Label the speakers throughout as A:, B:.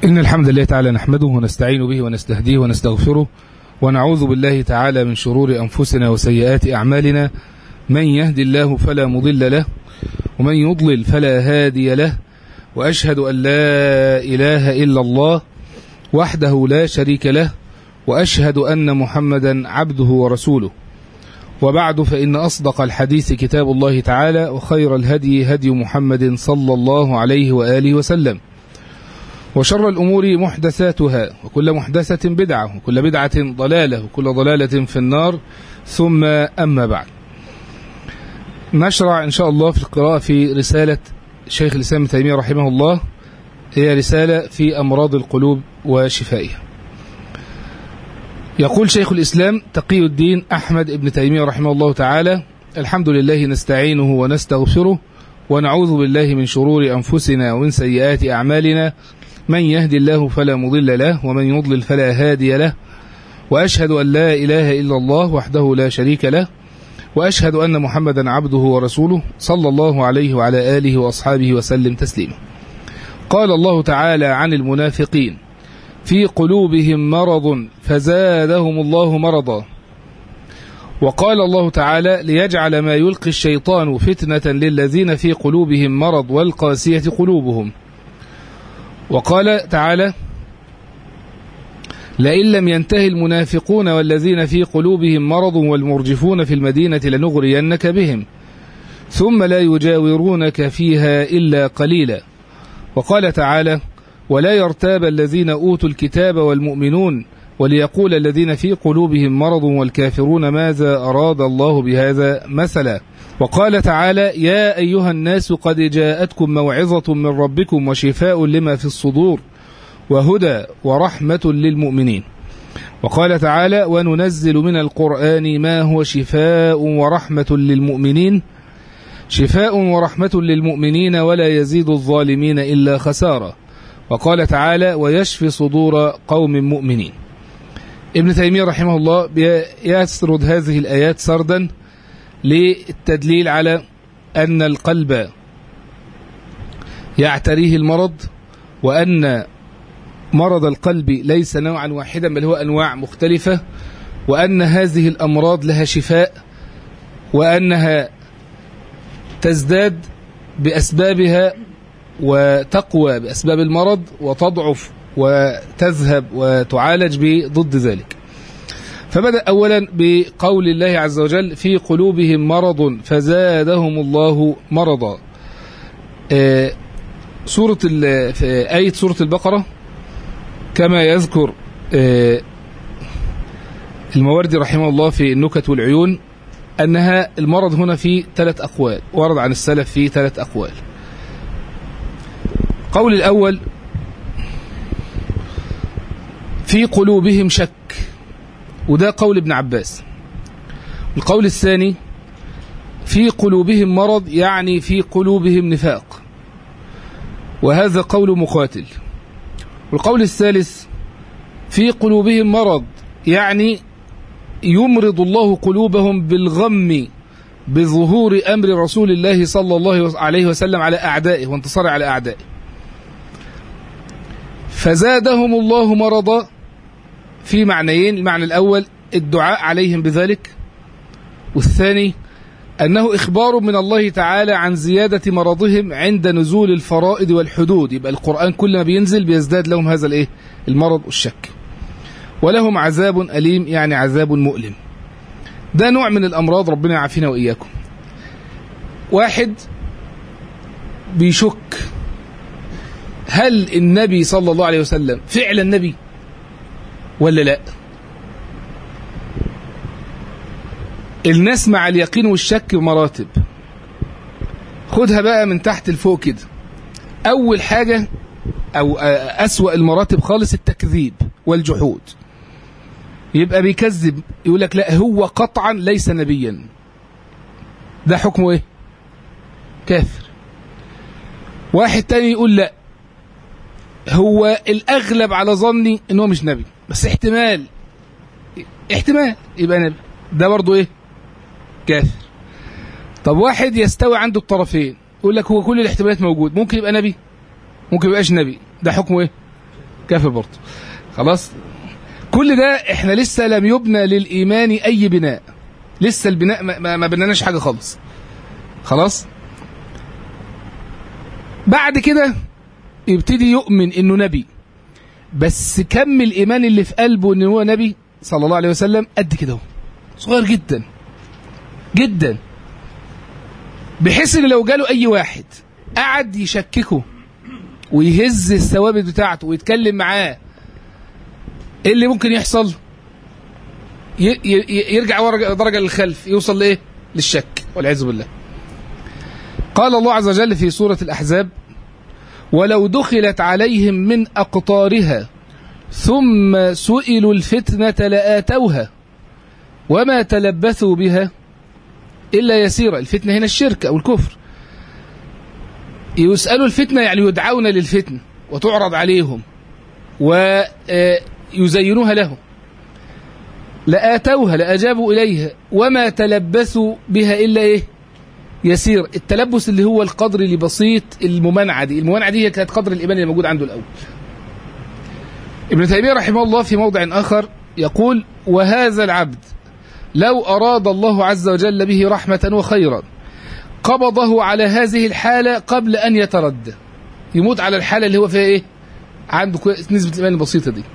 A: إن الحمد لله تعالى نحمده ونستعين به ونستهديه ونستغفره ونعوذ بالله تعالى من شرور أنفسنا وسيئات أعمالنا من يهدي الله فلا مضل له ومن يضلل فلا هادي له وأشهد أن لا إله إلا الله وحده لا شريك له وأشهد أن محمدا عبده ورسوله وبعد فإن أصدق الحديث كتاب الله تعالى وخير الهدي هدي محمد صلى الله عليه وآله وسلم وشر الأمور محدثاتها وكل محدثة بدعة وكل بدعة ضلالة وكل ضلالة في النار ثم أما بعد نشرع إن شاء الله في القراءة في رسالة شيخ الإسلام ابن تيمية رحمه الله هي رسالة في أمراض القلوب وشفائها يقول شيخ الإسلام تقي الدين أحمد ابن تيمية رحمه الله تعالى الحمد لله نستعينه ونستغفره ونعوذ بالله من شرور أنفسنا ومن سيئات أعمالنا من يهدي الله فلا مضل له ومن يضلل فلا هادي له وأشهد أن لا إله إلا الله وحده لا شريك له وأشهد أن محمدا عبده ورسوله صلى الله عليه وعلى آله وأصحابه وسلم تسليما قال الله تعالى عن المنافقين في قلوبهم مرض فزادهم الله مرضا وقال الله تعالى ليجعل ما يلقي الشيطان فتنة للذين في قلوبهم مرض والقاسية قلوبهم وقال تعالى لئن لم ينتهي المنافقون والذين في قلوبهم مرض والمرجفون في المدينة لنغرينك بهم ثم لا يجاورونك فيها إلا قليلا وقال تعالى ولا يرتاب الذين أوتوا الكتاب والمؤمنون وليقول الذين في قلوبهم مرض والكافرون ماذا أراد الله بهذا مثلا وقال تعالى يا أيها الناس قد جاءتكم موعظة من ربكم وشفاء لما في الصدور وهدى ورحمة للمؤمنين وقال تعالى وننزل من القرآن ما هو شفاء ورحمة للمؤمنين شفاء ورحمة للمؤمنين ولا يزيد الظالمين إلا خسارة وقال تعالى ويشفي صدور قوم مؤمنين ابن تيمية رحمه الله يسرد هذه الآيات سردا للتدليل على أن القلب يعتريه المرض وأن مرض القلب ليس نوعا واحدا بل هو أنواع مختلفة وأن هذه الأمراض لها شفاء وأنها تزداد بأسبابها وتقوى بأسباب المرض وتضعف وتذهب وتعالج بضد ذلك فبدأ أولا بقول الله عز وجل في قلوبهم مرض فزادهم الله مرضا آه سورة في آية سورة البقرة كما يذكر آه الموردي رحمه الله في النكت والعيون أنها المرض هنا في ثلاث أقوال ورد عن السلف في ثلاث أقوال قول الأول في قلوبهم شك وده قول ابن عباس القول الثاني في قلوبهم مرض يعني في قلوبهم نفاق وهذا قول مقاتل والقول الثالث في قلوبهم مرض يعني يمرض الله قلوبهم بالغم بظهور أمر رسول الله صلى الله عليه وسلم على أعدائه وانتصاره على أعدائه فزادهم الله مرضا في معنيين المعنى الأول الدعاء عليهم بذلك والثاني أنه إخبار من الله تعالى عن زيادة مرضهم عند نزول الفرائض والحدود يبقى القرآن كل ما بينزل بيزداد لهم هذا الإيه؟ المرض والشك ولهم عذاب أليم يعني عذاب مؤلم ده نوع من الأمراض ربنا يعافينا وإياكم واحد بيشك هل النبي صلى الله عليه وسلم فعلا نبي ولا لا الناس مع اليقين والشك مراتب خدها بقى من تحت لفوق كده أول حاجة أو أسوأ المراتب خالص التكذيب والجحود يبقى بيكذب يقول لك لا هو قطعا ليس نبيا ده حكمه ايه كافر واحد تاني يقول لا هو الأغلب على ظني ان هو مش نبي بس احتمال احتمال يبقى نبي ده برضه ايه كافر طب واحد يستوي عنده الطرفين يقول لك هو كل الاحتمالات موجود ممكن يبقى نبي ممكن يبقاش نبي ده حكمه ايه كافر برضه خلاص كل ده احنا لسه لم يبنى للايمان اي بناء لسه البناء ما, ما, ما بناناش حاجه خالص خلاص بعد كده يبتدي يؤمن انه نبي بس كم الايمان اللي في قلبه ان هو نبي صلى الله عليه وسلم قد كده اهو صغير جدا جدا بحيث ان لو جاله اي واحد قعد يشككه ويهز الثوابت بتاعته ويتكلم معاه ايه اللي ممكن يحصل ي- ي- يرجع ورا درجه للخلف يوصل لايه للشك والعياذ بالله قال الله عز وجل في سوره الاحزاب ولو دخلت عليهم من اقطارها ثم سئلوا الفتنه لاتوها وما تلبثوا بها الا يسيرا الفتنه هنا الشرك او الكفر يسالوا الفتنه يعني يدعون للفتنه وتعرض عليهم ويزينوها لهم لآتوها لأجابوا إليها وما تلبثوا بها إلا إيه يسير التلبس اللي هو القدر اللي بسيط الممانعة دي الممانعة دي هي كانت قدر الإيمان اللي موجود عنده الأول ابن تيمية رحمه الله في موضع آخر يقول وهذا العبد لو أراد الله عز وجل به رحمة وخيرا قبضه على هذه الحالة قبل أن يتردى يموت على الحالة اللي هو فيها إيه عنده نسبة الإيمان البسيطة دي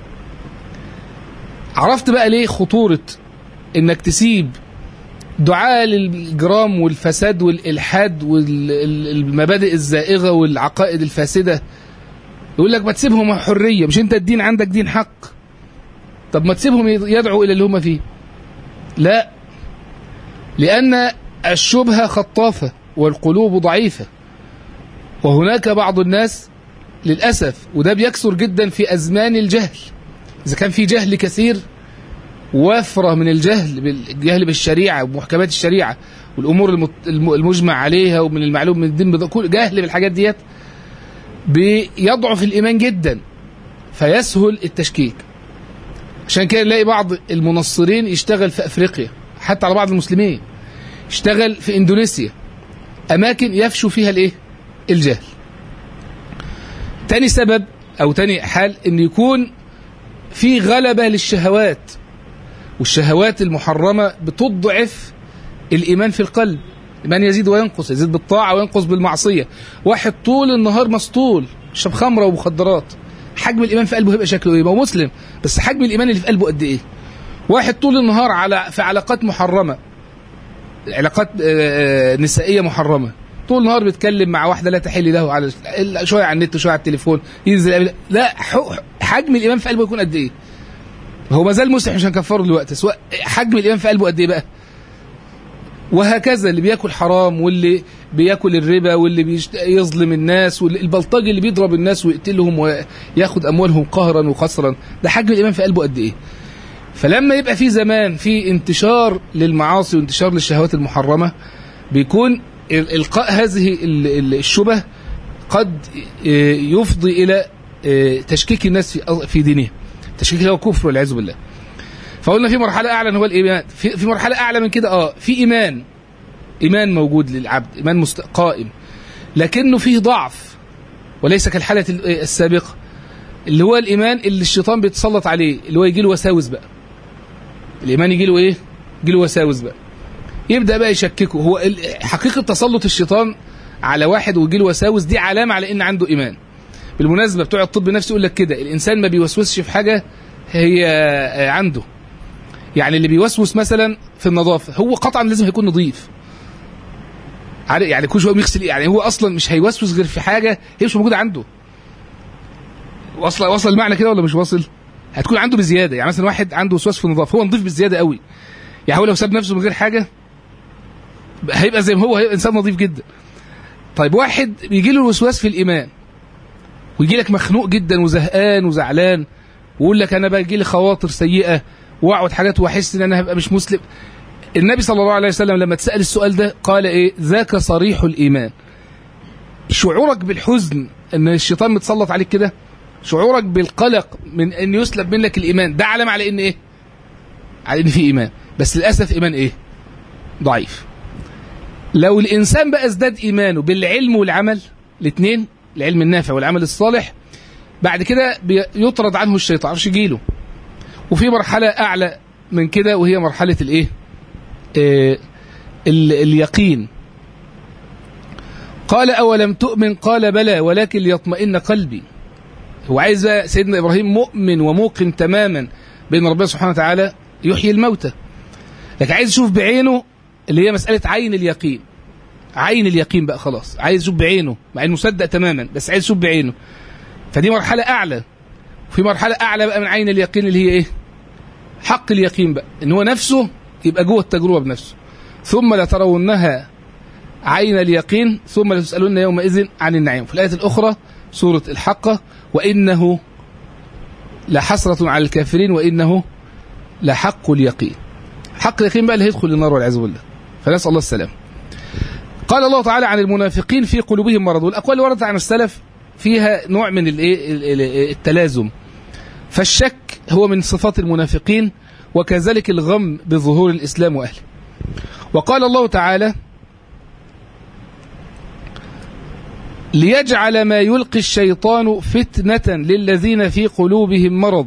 A: عرفت بقى ليه خطورة انك تسيب دعاء للإجرام والفساد والإلحاد والمبادئ الزائغة والعقائد الفاسدة يقول لك ما تسيبهم حرية مش انت الدين عندك دين حق طب ما تسيبهم يدعوا إلى اللي هم فيه لا لأن الشبهة خطافة والقلوب ضعيفة وهناك بعض الناس للأسف وده بيكثر جدا في أزمان الجهل إذا كان في جهل كثير وفرة من الجهل بالجهل بالشريعة ومحكمات الشريعة والأمور المت- الم- المجمع عليها ومن المعلوم من الدين بض- كل جهل بالحاجات ديت بيضعف الإيمان جدا فيسهل التشكيك عشان كده نلاقي بعض المنصرين يشتغل في أفريقيا حتى على بعض المسلمين يشتغل في إندونيسيا أماكن يفشو فيها الإيه؟ الجهل تاني سبب أو تاني حال إن يكون في غلبة للشهوات والشهوات المحرمة بتضعف الإيمان في القلب الإيمان يزيد وينقص يزيد بالطاعة وينقص بالمعصية واحد طول النهار مسطول شرب خمرة ومخدرات حجم الإيمان في قلبه هيبقى شكله إيه ما هو مسلم بس حجم الإيمان اللي في قلبه قد إيه واحد طول النهار على في علاقات محرمة علاقات آه، آه، نسائية محرمة طول النهار بيتكلم مع واحدة لا تحل له على شوية على النت وشوية على التليفون ينزل يقابل- لا ح- حجم الإيمان في قلبه يكون قد إيه هو ما زال مسلم مش هنكفره دلوقتي سواء حجم الايمان في قلبه قد ايه بقى وهكذا اللي بياكل حرام واللي بياكل الربا واللي بيشت... يظلم الناس والبلطجي اللي بيضرب الناس ويقتلهم وياخد اموالهم قهرا وقسرا ده حجم الايمان في قلبه قد ايه فلما يبقى في زمان في انتشار للمعاصي وانتشار للشهوات المحرمه بيكون ال- القاء هذه ال- ال- الشبه قد آه، يفضي الى آه، تشكيك الناس في في دينهم تشكيك هو كفر والعياذ بالله فقلنا في مرحله اعلى هو الايمان في, في مرحله اعلى من كده اه في ايمان ايمان موجود للعبد ايمان مست... قائم لكنه فيه ضعف وليس كالحاله ال- السابقه اللي هو الايمان اللي الشيطان بيتسلط عليه اللي هو يجي له وساوس بقى الايمان يجي له ايه يجي له وساوس بقى يبدا بقى يشككه هو ال- حقيقه تسلط الشيطان على واحد ويجي له وساوس دي علامه على ان عنده ايمان بالمناسبه بتوع الطب النفسي يقول لك كده الانسان ما بيوسوسش في حاجه هي آه، عنده يعني اللي بيوسوس مثلا في النظافه هو قطعا لازم هيكون نظيف عارف- يعني كل شويه بيغسل يعني هو اصلا مش هيوسوس غير في حاجه هي مش موجوده عنده وصل وصل المعنى كده ولا مش واصل هتكون عنده بزياده يعني مثلا واحد عنده وسواس في النظافه هو نظيف بزياده قوي يعني هو لو ساب نفسه من غير حاجه هيبقى زي ما هو هيبقى انسان نظيف جدا طيب واحد بيجي له الوسواس في الايمان ويجي لك مخنوق جدا وزهقان وزعلان ويقول لك انا بيجي لي خواطر سيئه واقعد حاجات واحس ان انا هبقى مش مسلم النبي صلى الله عليه وسلم لما اتسال السؤال ده قال ايه ذاك صريح الايمان شعورك بالحزن ان الشيطان متسلط عليك كده شعورك بالقلق من ان يسلب منك الايمان ده علامه على ان ايه على ان في ايمان بس للاسف ايمان ايه ضعيف لو الانسان بقى ازداد ايمانه بالعلم والعمل الاثنين العلم النافع والعمل الصالح بعد كده يطرد عنه الشيطان عرفش يجيله وفي مرحلة أعلى من كده وهي مرحلة الإيه آه اليقين قال أولم تؤمن قال بلى ولكن ليطمئن قلبي هو عايز سيدنا إبراهيم مؤمن وموقن تماما بأن ربنا سبحانه وتعالى يحيي الموتى لكن عايز يشوف بعينه اللي هي مسألة عين اليقين عين اليقين بقى خلاص عايز يشوف بعينه مع انه مصدق تماما بس عايز يشوف بعينه فدي مرحلة أعلى وفي مرحلة أعلى بقى من عين اليقين اللي هي إيه حق اليقين بقى إن هو نفسه يبقى جوه التجربة بنفسه ثم لترونها عين اليقين ثم لتسألون يومئذ عن النعيم في الآية الأخرى سورة الحقة وإنه لحسرة على الكافرين وإنه لحق اليقين حق اليقين بقى اللي هيدخل النار والعياذ بالله فنسأل الله السلام قال الله تعالى عن المنافقين في قلوبهم مرض والأقوال اللي وردت عن السلف فيها نوع من التلازم فالشك هو من صفات المنافقين وكذلك الغم بظهور الإسلام وأهله وقال الله تعالى ليجعل ما يلقي الشيطان فتنة للذين في قلوبهم مرض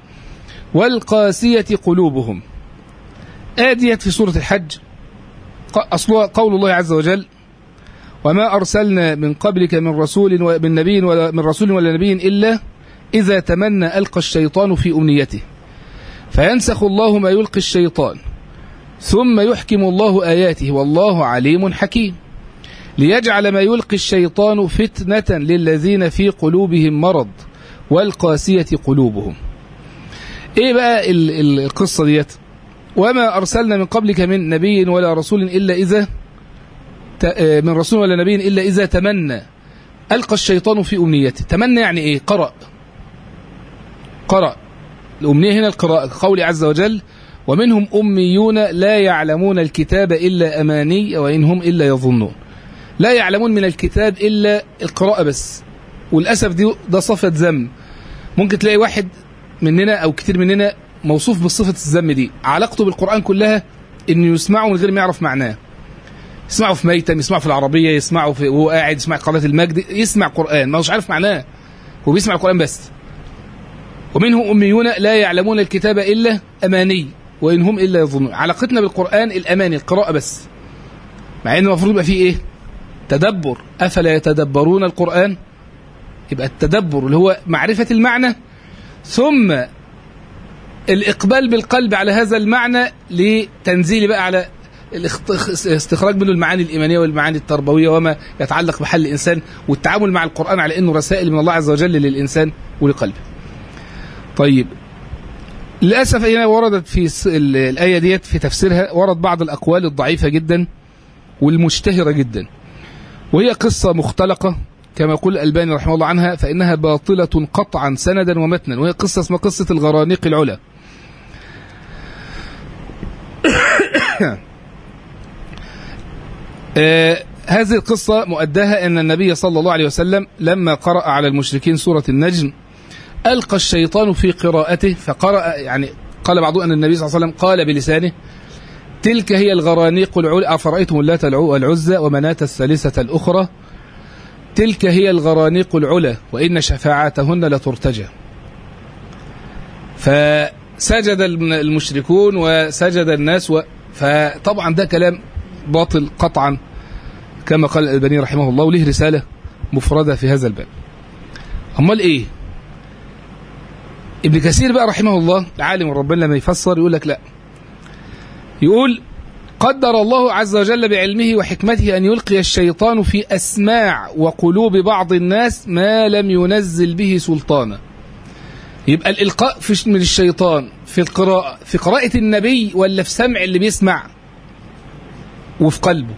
A: والقاسية قلوبهم آديت في سورة الحج أصلها قول الله عز وجل وما أرسلنا من قبلك من رسول ومن نبي ولا من رسول ولا نبي إلا إذا تمنى ألقى الشيطان في أمنيته فينسخ الله ما يلقي الشيطان ثم يحكم الله آياته والله عليم حكيم ليجعل ما يلقي الشيطان فتنة للذين في قلوبهم مرض والقاسية قلوبهم ايه بقى القصة ديت وما أرسلنا من قبلك من نبي ولا رسول إلا إذا من رسول ولا نبي إلا إذا تمنى ألقى الشيطان في أمنيته تمنى يعني إيه قرأ قرأ الأمنية هنا القراءة قول عز وجل ومنهم أميون لا يعلمون الكتاب إلا أماني وإن هم إلا يظنون لا يعلمون من الكتاب إلا القراءة بس والأسف دي ده صفة ذم ممكن تلاقي واحد مننا أو كتير مننا موصوف بصفة الذم دي علاقته بالقرآن كلها إنه يسمعه من غير ما يعرف معناه يسمعه في ميتم يسمعه في العربية يسمعه في وهو قاعد يسمع قناة المجد يسمع قرآن ما هوش عارف معناه هو بيسمع القرآن بس ومنهم أميون لا يعلمون الكتاب إلا أماني وإن هم إلا يظنون علاقتنا بالقرآن الأماني القراءة بس مع إن المفروض يبقى فيه إيه تدبر أفلا يتدبرون القرآن يبقى التدبر اللي هو معرفة المعنى ثم الإقبال بالقلب على هذا المعنى لتنزيل بقى على استخراج منه المعاني الإيمانية والمعاني التربوية وما يتعلق بحل الإنسان والتعامل مع القرآن على أنه رسائل من الله عز وجل للإنسان ولقلبه طيب للأسف هنا وردت في الآية ديت في تفسيرها ورد بعض الأقوال الضعيفة جدا والمشتهرة جدا وهي قصة مختلقة كما يقول الألباني رحمه الله عنها فإنها باطلة قطعا سندا ومتنا وهي قصة اسمها قصة الغرانيق العلا آه هذه القصة مؤداها أن النبي صلى الله عليه وسلم لما قرأ على المشركين سورة النجم ألقى الشيطان في قراءته فقرأ يعني قال بعضهم أن النبي صلى الله عليه وسلم قال بلسانه تلك هي الغرانيق العلا أفرأيتم اللات والعزى ومناة الثالثة الأخرى تلك هي الغرانيق العلا وإن شفاعتهن لترتجى فسجد المشركون وسجد الناس و فطبعا ده كلام باطل قطعا كما قال الألباني رحمه الله وله رسالة مفردة في هذا الباب أمال إيه ابن كثير بقى رحمه الله عالم ربنا لما يفسر يقول لك لا يقول قدر الله عز وجل بعلمه وحكمته أن يلقي الشيطان في أسماع وقلوب بعض الناس ما لم ينزل به سلطانا يبقى الإلقاء في من الشيطان في القراءة في قراءة النبي ولا في سمع اللي بيسمع وفي قلبه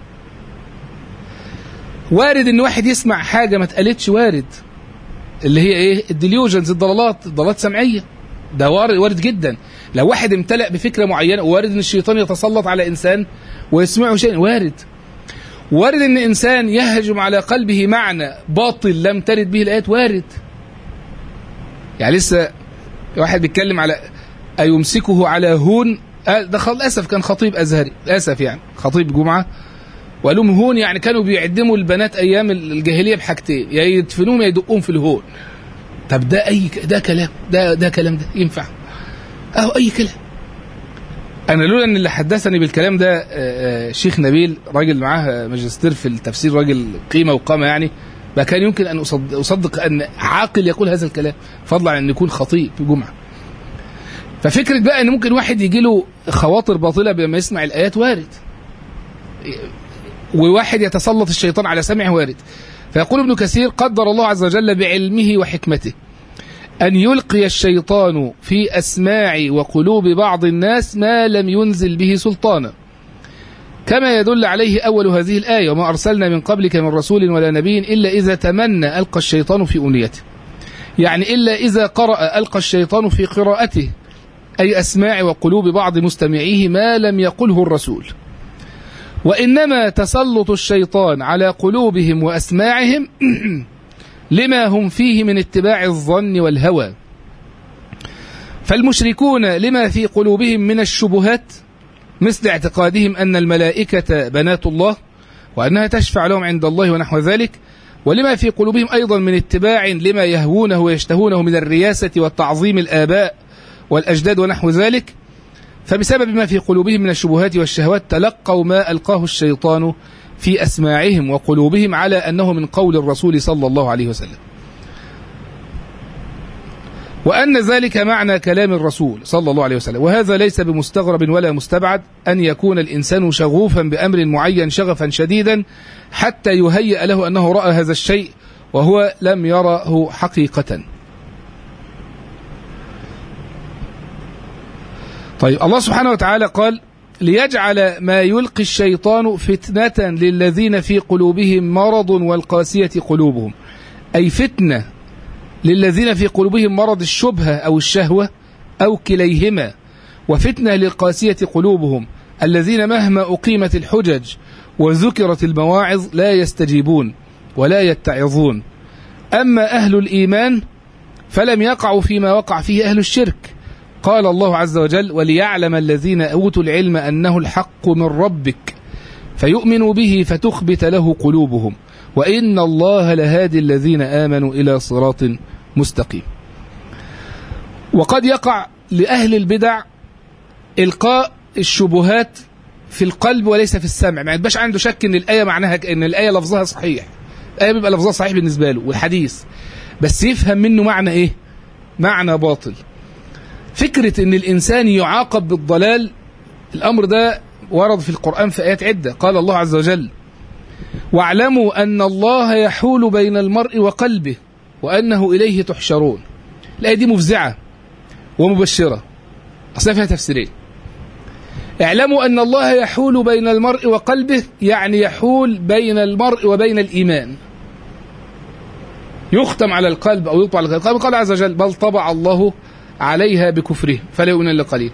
A: وارد ان واحد يسمع حاجة ما اتقالتش وارد اللي هي ايه الديليوجنز الضلالات الضلالات سمعية ده وارد, وارد جدا لو واحد امتلأ بفكرة معينة وارد ان الشيطان يتسلط على انسان ويسمعه شيء وارد وارد ان انسان يهجم على قلبه معنى باطل لم ترد به الايات وارد يعني لسه واحد بيتكلم على ايمسكه على هون ده للاسف كان خطيب ازهري للاسف يعني خطيب جمعه وقال لهم هون يعني كانوا بيعدموا البنات ايام الجاهليه بحاجتين يا يدفنوهم يا يدقوهم في الهون طب ده اي ك- ده كلام ده ده كلام ده ينفع اهو اي كلام انا لولا ان اللي حدثني بالكلام ده آه، آه، شيخ نبيل راجل معاه ماجستير في التفسير راجل قيمه وقامه يعني ما كان يمكن ان أصد- اصدق ان عاقل يقول هذا الكلام فضلا عن ان يكون خطيب في جمعه ففكره بقى ان ممكن واحد يجي له خواطر باطله لما يسمع الايات وارد وواحد يتسلط الشيطان على سمعه وارد فيقول ابن كثير قدر الله عز وجل بعلمه وحكمته أن يلقي الشيطان في أسماع وقلوب بعض الناس ما لم ينزل به سلطانا كما يدل عليه أول هذه الآية وما أرسلنا من قبلك من رسول ولا نبي إلا إذا تمنى ألقى الشيطان في أمنيته يعني إلا إذا قرأ ألقى الشيطان في قراءته أي أسماع وقلوب بعض مستمعيه ما لم يقله الرسول وإنما تسلط الشيطان على قلوبهم وأسماعهم لما هم فيه من اتباع الظن والهوى فالمشركون لما في قلوبهم من الشبهات مثل اعتقادهم أن الملائكة بنات الله وأنها تشفع لهم عند الله ونحو ذلك ولما في قلوبهم أيضا من اتباع لما يهوونه ويشتهونه من الرياسة والتعظيم الآباء والأجداد ونحو ذلك فبسبب ما في قلوبهم من الشبهات والشهوات تلقوا ما ألقاه الشيطان في أسماعهم وقلوبهم على أنه من قول الرسول صلى الله عليه وسلم وأن ذلك معنى كلام الرسول صلى الله عليه وسلم وهذا ليس بمستغرب ولا مستبعد أن يكون الإنسان شغوفا بأمر معين شغفا شديدا حتى يهيأ له أنه رأى هذا الشيء وهو لم يره حقيقة طيب الله سبحانه وتعالى قال ليجعل ما يلقي الشيطان فتنة للذين في قلوبهم مرض والقاسية قلوبهم أي فتنة للذين في قلوبهم مرض الشبهة أو الشهوة أو كليهما وفتنة للقاسية قلوبهم الذين مهما أقيمت الحجج وذكرت المواعظ لا يستجيبون ولا يتعظون أما أهل الإيمان فلم يقعوا فيما وقع فيه أهل الشرك قال الله عز وجل وليعلم الذين أوتوا العلم أنه الحق من ربك فيؤمنوا به فتخبت له قلوبهم وإن الله لهادي الذين آمنوا إلى صراط مستقيم وقد يقع لأهل البدع إلقاء الشبهات في القلب وليس في السمع ما يبقاش عنده شك ان الآية معناها ان الآية لفظها صحيح الآية بيبقى لفظها صحيح بالنسبة له والحديث بس يفهم منه معنى ايه معنى باطل فكرة ان الانسان يعاقب بالضلال الامر ده ورد في القرآن في آيات عدة قال الله عز وجل واعلموا أن الله يحول بين المرء وقلبه وأنه إليه تحشرون الآية دي مفزعة ومبشرة أصلا فيها تفسيرين اعلموا أن الله يحول بين المرء وقلبه يعني يحول بين المرء وبين الإيمان يختم على القلب أو يطبع على القلب قال عز وجل بل طبع الله عليها بكفره فلا يؤمن إلا قليل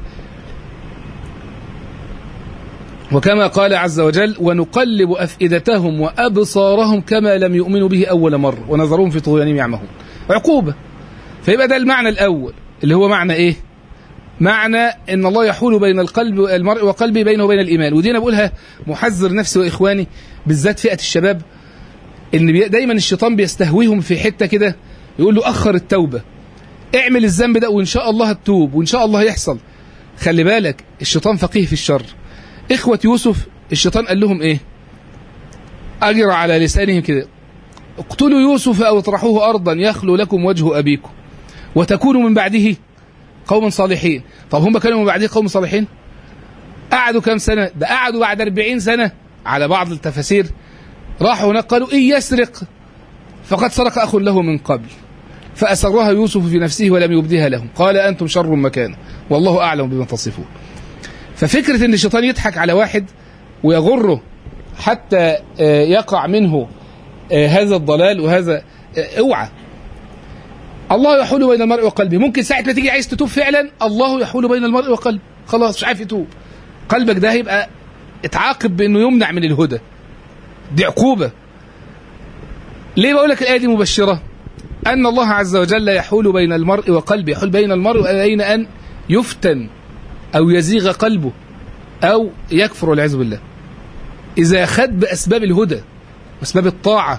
A: وكما قال عز وجل ونقلب أفئدتهم وأبصارهم كما لم يؤمنوا به أول مرة ونظرهم في طغيانهم يعمهون عقوبة فيبقى ده المعنى الأول اللي هو معنى إيه معنى ان الله يحول بين القلب المرء وقلبه بينه وبين الايمان ودي انا بقولها محذر نفسي واخواني بالذات فئه الشباب ان بي دايما الشيطان بيستهويهم في حته كده يقول له اخر التوبه اعمل الذنب ده وان شاء الله هتتوب وان شاء الله هيحصل خلي بالك الشيطان فقيه في الشر اخوه يوسف الشيطان قال لهم ايه اجرى على لسانهم كده اقتلوا يوسف او اطرحوه ارضا يخلو لكم وجه ابيكم وتكونوا من بعده قوم صالحين طب هم كانوا من بعده قوم صالحين قعدوا كام سنة ده قعدوا بعد 40 سنة على بعض التفاسير راحوا هناك قالوا إن يسرق فقد سرق أخ له من قبل فأسرها يوسف في نفسه ولم يبديها لهم قال أنتم شر مكانا والله أعلم بما تصفون ففكرة أن الشيطان يضحك على واحد ويغره حتى يقع منه هذا الضلال وهذا اوعى الله يحول بين المرء وقلبه ممكن ساعة ما تيجي عايز تتوب فعلا الله يحول بين المرء وقلبه خلاص مش عارف يتوب قلبك ده هيبقى اتعاقب بانه يمنع من الهدى دي عقوبة ليه بقول لك الآية دي مبشرة أن الله عز وجل يحول بين المرء وقلبه يحول بين المرء وبين أن يفتن أو يزيغ قلبه أو يكفر والعياذ بالله إذا خد بأسباب الهدى وأسباب الطاعة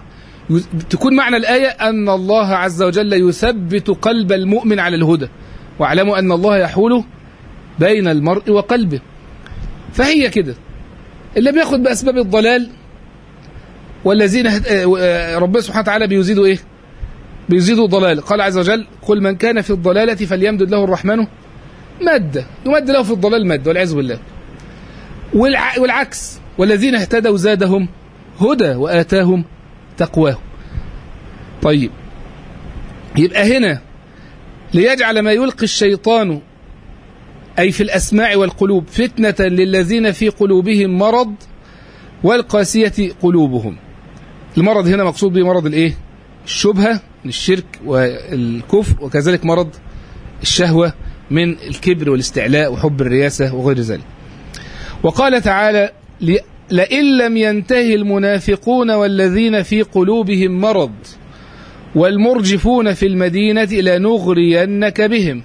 A: تكون معنى الآية أن الله عز وجل يثبت قلب المؤمن على الهدى واعلموا أن الله يحول بين المرء وقلبه فهي كده اللي بياخد بأسباب الضلال والذين ربنا سبحانه وتعالى بيزيدوا إيه بيزيدوا ضلال قال عز وجل قل من كان في الضلالة فليمدد له الرحمن مادة يمد له في الضلال مادة والعياذ بالله والعكس والذين اهتدوا زادهم هدى وآتاهم تقواهم طيب يبقى هنا ليجعل ما يلقي الشيطان أي في الأسماع والقلوب فتنة للذين في قلوبهم مرض والقاسية قلوبهم المرض هنا مقصود به مرض الايه الشبهة من الشرك والكفر وكذلك مرض الشهوة من الكبر والاستعلاء وحب الرياسة وغير ذلك وقال تعالى لئن لم ينتهي المنافقون والذين في قلوبهم مرض والمرجفون في المدينة لنغرينك بهم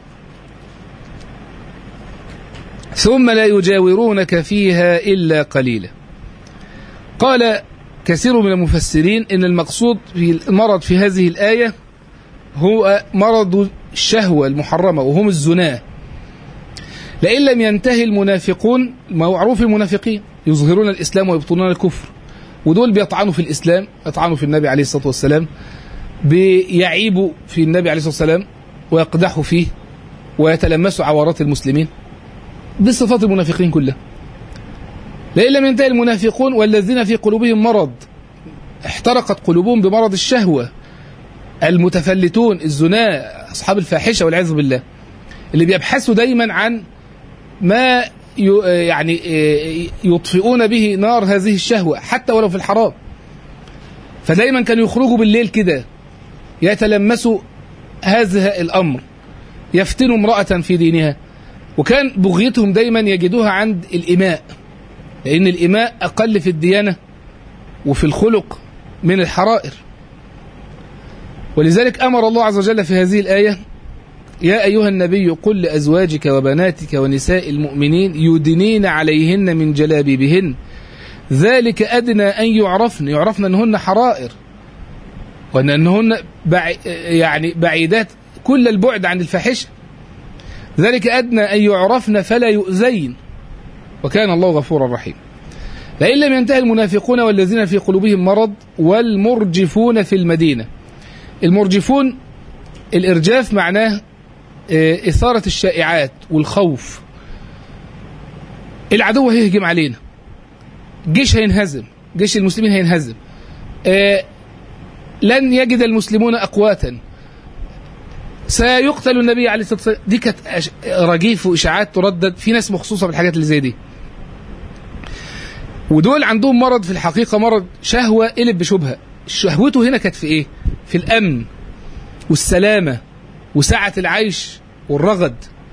A: ثم لا يجاورونك فيها إلا قليلا قال كثير من المفسرين إن المقصود في المرض في هذه الآية هو مرض الشهوة المحرمة وهم الزناه لئن لم ينتهي المنافقون معروف المنافقين يظهرون الإسلام ويبطنون الكفر ودول بيطعنوا في الإسلام يطعنوا في النبي عليه الصلاة والسلام بيعيبوا في النبي عليه الصلاة والسلام ويقدحوا فيه ويتلمسوا عورات المسلمين دي صفات المنافقين كلها لئن لم ينتهي المنافقون والذين في قلوبهم مرض احترقت قلوبهم بمرض الشهوة المتفلتون الزناء أصحاب الفاحشة والعياذ بالله اللي بيبحثوا دايما عن ما يعني يطفئون به نار هذه الشهوة حتى ولو في الحرام فدايما كانوا يخرجوا بالليل كده يتلمسوا هذا الأمر يفتنوا امرأة في دينها وكان بغيتهم دايما يجدوها عند الإماء لأن الإماء أقل في الديانة وفي الخلق من الحرائر ولذلك أمر الله عز وجل في هذه الآية يا أيها النبي قل لأزواجك وبناتك ونساء المؤمنين يدنين عليهن من جلابيبهن ذلك أدنى أن يعرفن يعرفن أنهن حرائر وأن أنهن بعي يعني بعيدات كل البعد عن الفاحشة ذلك أدنى أن يعرفن فلا يؤذين وكان الله غفورا رحيما لئن لم ينتهي المنافقون والذين في قلوبهم مرض والمرجفون في المدينة المرجفون الإرجاف معناه إثارة الشائعات والخوف العدو هيهجم علينا جيش هينهزم جيش المسلمين هينهزم لن يجد المسلمون أقواتا سيقتل النبي عليه الصلاة والسلام دي كانت رجيف وإشاعات تردد في ناس مخصوصة بالحاجات اللي زي دي ودول عندهم مرض في الحقيقة مرض شهوة قلب بشبهة شهوته هنا كانت في إيه في الأمن والسلامة وسعة العيش والرغد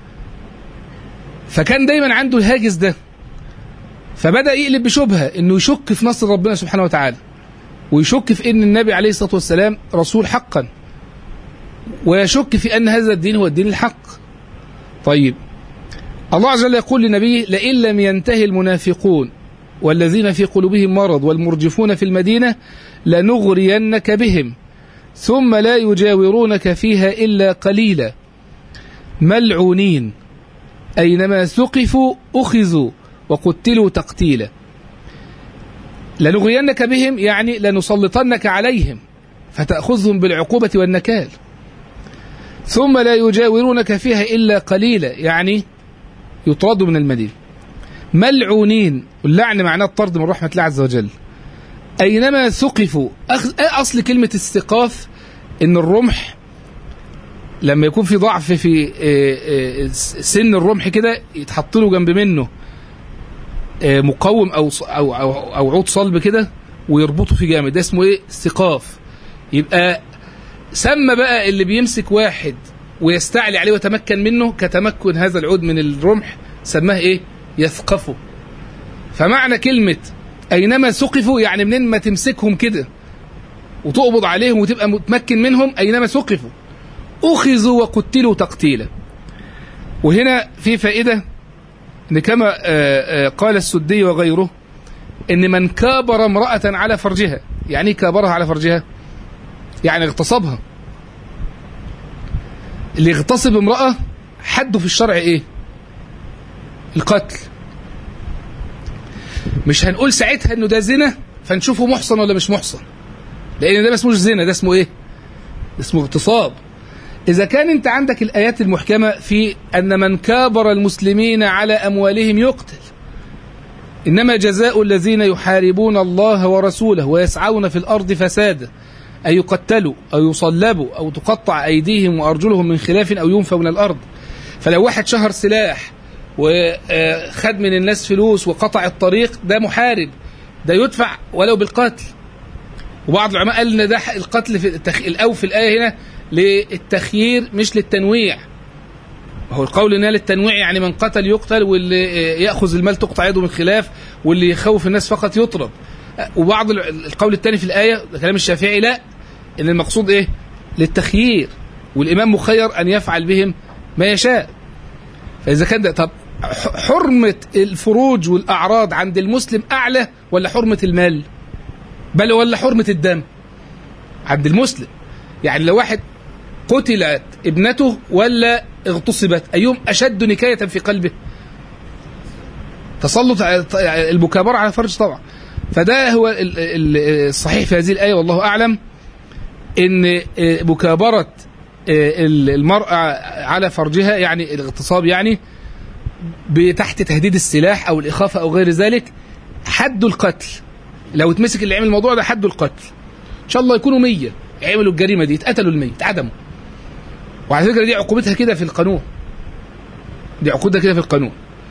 A: فكان دايما عنده الهاجس ده فبدأ يقلب بشبهة انه يشك في نصر ربنا سبحانه وتعالى ويشك في ان النبي عليه الصلاة والسلام رسول حقا ويشك في ان هذا الدين هو الدين الحق طيب الله عز وجل يقول لنبيه لئن لم ينتهي المنافقون والذين في قلوبهم مرض والمرجفون في المدينة لنغرينك بهم ثم لا يجاورونك فيها إلا قليلا ملعونين أينما ثقفوا أخذوا وقتلوا تقتيلا لنغرينك بهم يعني لنسلطنك عليهم فتأخذهم بالعقوبة والنكال ثم لا يجاورونك فيها إلا قليلا يعني يطردوا من المدينة ملعونين اللعن معناه الطرد من رحمة الله عز وجل أينما ثقفوا أصل كلمة الثقاف إن الرمح لما يكون في ضعف في سن الرمح كده يتحط له جنب منه مقوم أو أو أو, أو عود صلب كده ويربطه فيه جامد ده اسمه إيه؟ ثقاف يبقى سمى بقى اللي بيمسك واحد ويستعلي عليه ويتمكن منه كتمكن هذا العود من الرمح سماه إيه؟ يثقفه فمعنى كلمة أينما ثقفوا يعني منين ما تمسكهم كده وتقبض عليهم وتبقى متمكن منهم أينما ثقفوا أخذوا وقتلوا تقتيلا وهنا في فائدة إن كما قال السدي وغيره إن من كابر امرأة على فرجها يعني ايه كابرها على فرجها يعني اغتصبها اللي يغتصب امرأة حده في الشرع ايه القتل مش هنقول ساعتها انه ده زنا فنشوفه محصن ولا مش محصن لان ده ما اسموش زنا ده اسمه ايه اسمه اغتصاب اذا كان انت عندك الايات المحكمه في ان من كابر المسلمين على اموالهم يقتل انما جزاء الذين يحاربون الله ورسوله ويسعون في الارض فسادا أن يقتلوا أو يصلبوا أو تقطع أيديهم وأرجلهم من خلاف أو ينفوا من الأرض فلو واحد شهر سلاح وخد من الناس فلوس وقطع الطريق ده محارب ده يدفع ولو بالقتل وبعض العلماء قال ان ده القتل في التخ... الاو في الايه هنا للتخيير مش للتنويع هو القول انها للتنويع يعني من قتل يقتل واللي ياخذ المال تقطع يده من خلاف واللي يخوف الناس فقط يطرد وبعض القول الثاني في الايه ده كلام الشافعي لا ان المقصود ايه للتخيير والامام مخير ان يفعل بهم ما يشاء فاذا كان ده طب حرمه الفروج والاعراض عند المسلم اعلى ولا حرمه المال بل ولا حرمه الدم عند المسلم يعني لو واحد قتلت ابنته ولا اغتصبت ايهم اشد نكايه في قلبه تسلط المكابره على الفرج طبعا فده هو الصحيح في هذه الايه والله اعلم ان مكابره المراه على فرجها يعني الاغتصاب يعني تحت تهديد السلاح او الاخافه او غير ذلك حد القتل لو اتمسك اللي عمل الموضوع ده حد القتل ان شاء الله يكونوا 100 عملوا الجريمه دي اتقتلوا ال 100 اتعدموا وعلى فكره دي عقوبتها كده في القانون دي عقوبتها كده في القانون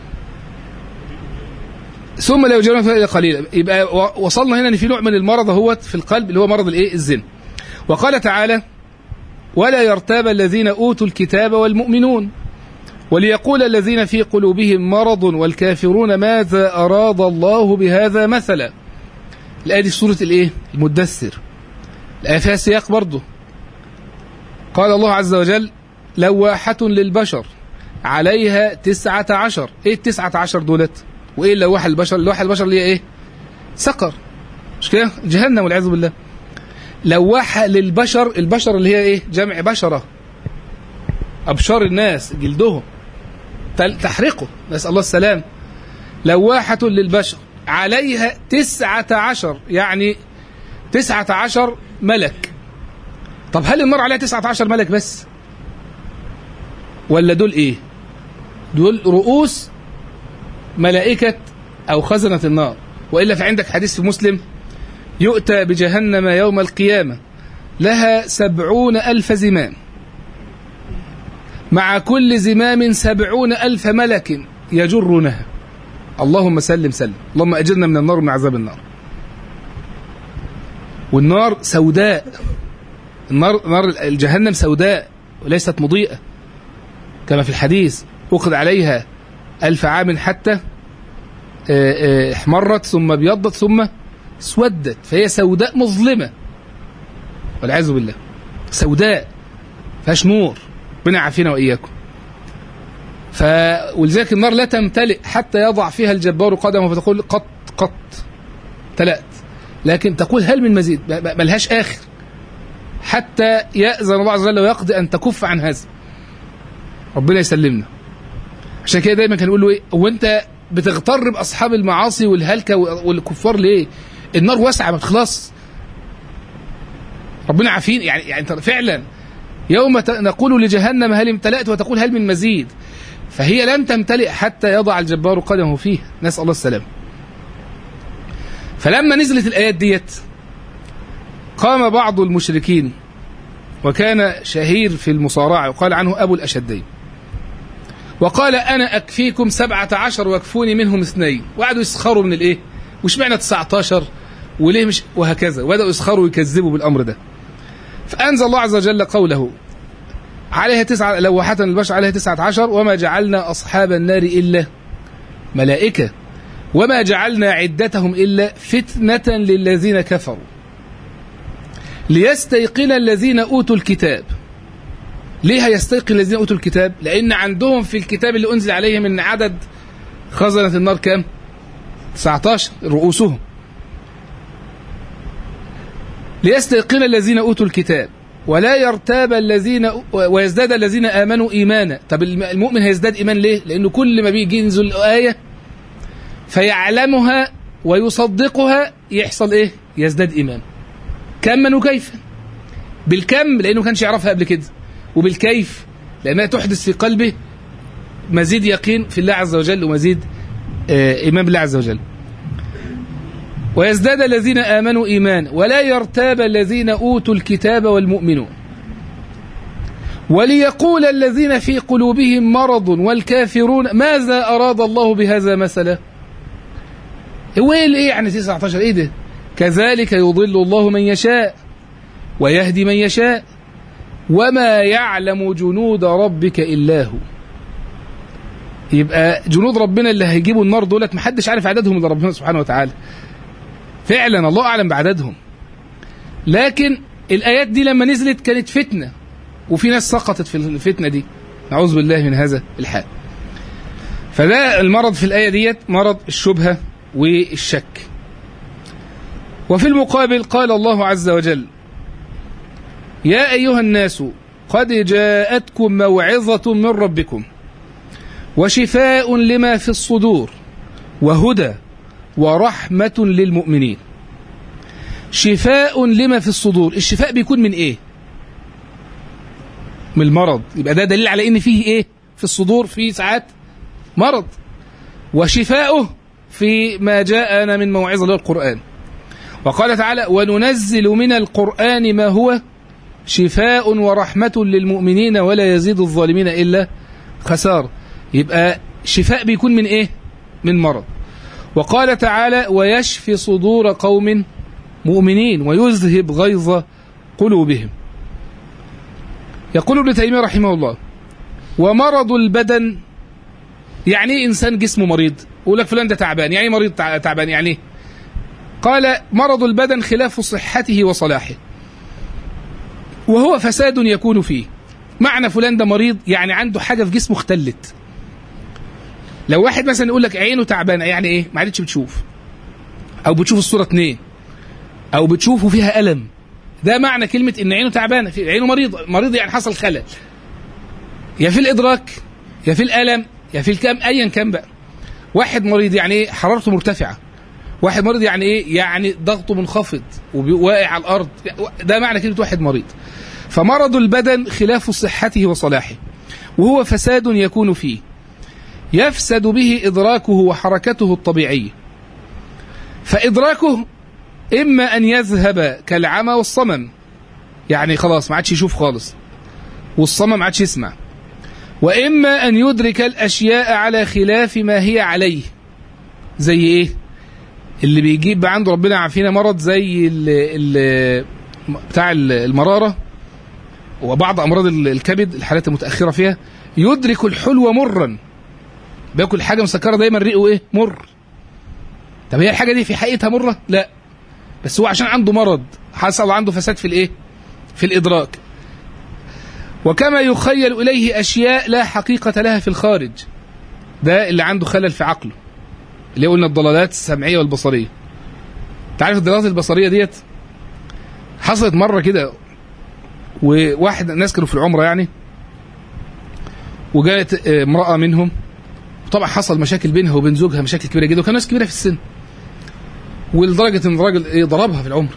A: ثم لا يجرون فيها الا قليلا يبقى وصلنا هنا ان في نوع من المرض هو في القلب اللي هو مرض الايه الزنا وقال تعالى ولا يرتاب الذين اوتوا الكتاب والمؤمنون وليقول الذين في قلوبهم مرض والكافرون ماذا اراد الله بهذا مثلا الايه دي سوره الايه المدثر الايه فيها سياق برضه قال الله عز وجل لواحة للبشر عليها تسعة عشر ايه التسعة عشر دولت وايه اللواحة البشر اللواحة البشر اللي هي ايه سقر مش كده جهنم والعياذ بالله لواحة للبشر البشر اللي هي ايه جمع بشرة ابشار الناس جلدهم تحرقه نسأل الله السلام لواحة للبشر عليها تسعة عشر يعني تسعة عشر ملك طب هل النار عليها تسعة عشر ملك بس ولا دول ايه دول رؤوس ملائكة أو خزنة النار وإلا فعندك حديث في مسلم يؤتى بجهنم يوم القيامة لها سبعون ألف زمام مع كل زمام سبعون ألف ملك يجرونها اللهم سلم سلم اللهم أجرنا من النار ومن عذاب النار والنار سوداء النار نار الجهنم سوداء وليست مضيئة كما في الحديث أخذ عليها ألف عام حتى احمرت ثم ابيضت ثم اسودت فهي سوداء مظلمة والعياذ بالله سوداء فيهاش نور ربنا يعافينا وإياكم ف ولذلك النار لا تمتلئ حتى يضع فيها الجبار قدمه فتقول قط قط تلأت لكن تقول هل من مزيد ملهاش آخر حتى يأذن الله عز وجل ويقضي أن تكف عن هذا ربنا يسلمنا عشان كده دايما كان يقول له ايه هو انت بتغتر باصحاب المعاصي والهلكه والكفار ليه النار واسعه ما تخلص ربنا عافين يعني يعني فعلا يوم نقول لجهنم هل امتلأت وتقول هل من مزيد فهي لن تمتلئ حتى يضع الجبار قدمه فيه نسأل الله السلام فلما نزلت الآيات ديت قام بعض المشركين وكان شهير في المصارعة وقال عنه أبو الأشدين وقال أنا أكفيكم سبعة عشر واكفوني منهم اثنين وقعدوا يسخروا من الإيه وش معنى 19 وليه مش وهكذا وبدأوا يسخروا ويكذبوا بالأمر ده فأنزل الله عز وجل قوله عليها تسعة لوحة البشر عليها تسعة عشر وما جعلنا أصحاب النار إلا ملائكة وما جعلنا عدتهم إلا فتنة للذين كفروا ليستيقن الذين أوتوا الكتاب ليه هيستيقن الذين أوتوا الكتاب لأن عندهم في الكتاب اللي أنزل عليهم أن عدد خزنة النار كام 19 رؤوسهم ليستيقن الذين أوتوا الكتاب ولا يرتاب الذين ويزداد الذين آمنوا إيمانا طب المؤمن هيزداد إيمان ليه لأنه كل ما بيجي ينزل آية فيعلمها ويصدقها يحصل إيه يزداد إيمان كما وكيفا بالكم لأنه كانش يعرفها قبل كده وبالكيف لأنها تحدث في قلبه مزيد يقين في الله عز وجل ومزيد إيمان بالله عز وجل ويزداد الذين آمنوا إيمانا ولا يرتاب الذين أوتوا الكتاب والمؤمنون وليقول الذين في قلوبهم مرض والكافرون ماذا أراد الله بهذا مثلا هو ايه يعني 19 ايه ده كذلك يضل الله من يشاء ويهدي من يشاء وما يعلم جنود ربك إلا هو يبقى جنود ربنا اللي هيجيبوا النار دولت محدش عارف عددهم الا ربنا سبحانه وتعالى فعلا الله اعلم بعددهم لكن الايات دي لما نزلت كانت فتنه وفي ناس سقطت في الفتنه دي نعوذ بالله من هذا الحال فده المرض في الايه ديت مرض الشبهه والشك وفي المقابل قال الله عز وجل يا ايها الناس قد جاءتكم موعظه من ربكم وشفاء لما في الصدور وهدى ورحمة للمؤمنين شفاء لما في الصدور الشفاء بيكون من ايه من المرض يبقى ده دليل على ان فيه ايه في الصدور في ساعات مرض وشفاؤه في ما جاءنا من موعظة للقرآن وقال تعالى وننزل من القرآن ما هو شفاء ورحمة للمؤمنين ولا يزيد الظالمين إلا خسار يبقى شفاء بيكون من ايه من مرض وقال تعالى ويشفي صدور قوم مؤمنين ويذهب غيظ قلوبهم يقول ابن تيمية رحمه الله ومرض البدن يعني ايه انسان جسمه مريض يقول لك فلان ده تعبان يعني مريض تعبان يعني ايه قال مرض البدن خلاف صحته وصلاحه وهو فساد يكون فيه معنى فلان ده مريض يعني عنده حاجة في جسمه اختلت لو واحد مثلا يقول لك عينه تعبانه يعني ايه ما عادتش بتشوف او بتشوف الصوره اتنين او بتشوف وفيها الم ده معنى كلمه ان عينه تعبانه في عينه مريض مريض يعني حصل خلل يا في الادراك يا في الالم يا في الكم ايا كان بقى واحد مريض يعني ايه حرارته مرتفعه واحد مريض يعني ايه يعني ضغطه منخفض وواقع على الارض ده معنى كلمه واحد مريض فمرض البدن خلاف صحته وصلاحه وهو فساد يكون فيه يفسد به إدراكه وحركته الطبيعية فإدراكه إما أن يذهب كالعمى والصمم يعني خلاص ما عادش يشوف خالص والصمم ما عادش يسمع وإما أن يدرك الأشياء على خلاف ما هي عليه زي إيه اللي بيجيب عنده ربنا عافينا مرض زي ال ال بتاع المرارة وبعض أمراض الكبد الحالات المتأخرة فيها يدرك الحلو مرا بياكل حاجه مسكره دايما ريقه ايه مر طب هي الحاجه دي في حقيقتها مره لا بس هو عشان عنده مرض حصل عنده فساد في الايه في الادراك وكما يخيل اليه اشياء لا حقيقه لها في الخارج ده اللي عنده خلل في عقله اللي قلنا الضلالات السمعيه والبصريه تعرف الضلالات البصريه ديت حصلت مره كده وواحد الناس كانوا في العمره يعني وجاءت امراه منهم طبعا حصل مشاكل بينها وبين زوجها مشاكل كبيره جدا وكان ناس كبيره في السن ولدرجه ان الراجل ايه ضربها في العمر